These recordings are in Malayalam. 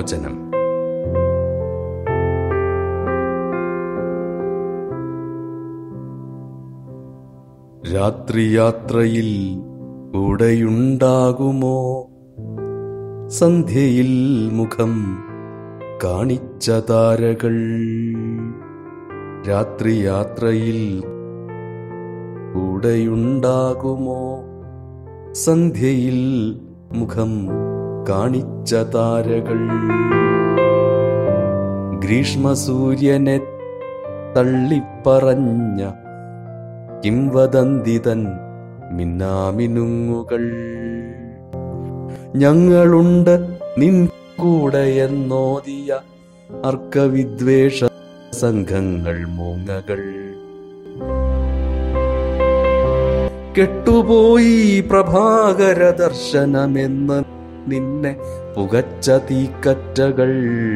മോചനം രാത്രിയാത്രയിൽ കൂടെയുണ്ടാകുമോ സന്ധ്യയിൽ മുഖം കാണിച്ച താരകൾ രാത്രിയാത്രയിൽ കൂടെയുണ്ടാകുമോ സന്ധ്യയിൽ മുഖം കാണിച്ച താരകൾ ഗ്രീഷ്മസൂര്യനെ തള്ളിപ്പറഞ്ഞ കിംവദന്തിതൻ മിന്നാമിനുങ്ങുകൾ ഞങ്ങളുണ്ട് നിൻ കൂടെ എന്നോദിയ അർക്കവിദ്വേഷ സംഘങ്ങൾ മൂങ്ങകൾ കെട്ടുപോയി പ്രഭാകര ദർശനമെന്ന് നിന്നെ പുകച്ച തീക്കറ്റകൾ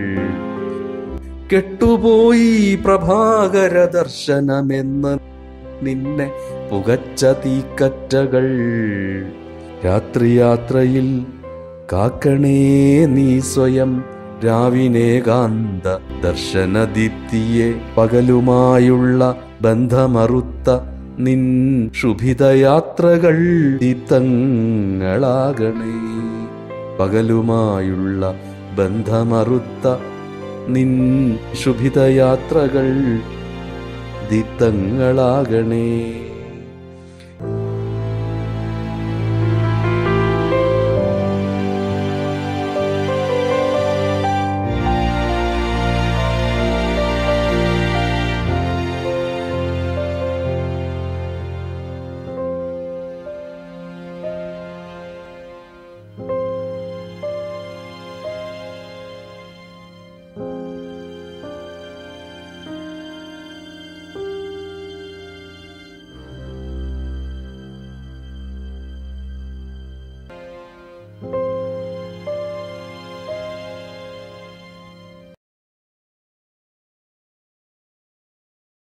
കെട്ടുപോയി പ്രഭാകര ദർശനമെന്ന് നിന്നെ പുകച്ച തീക്കറ്റകൾ രാത്രിയാത്രയിൽ കാക്കണേ നീ സ്വയം രാവിനേകാന്ത ദർശനദീപ്തിയെ പകലുമായുള്ള ബന്ധമറുത്ത നിൻ ശുഭിതയാത്രകൾ ദീപ്തങ്ങളാകണേ പകലുമായുള്ള ബന്ധമറുത്ത നിൻ ശുഭിതയാത്രകൾ ദീപ്തങ്ങളാകണേ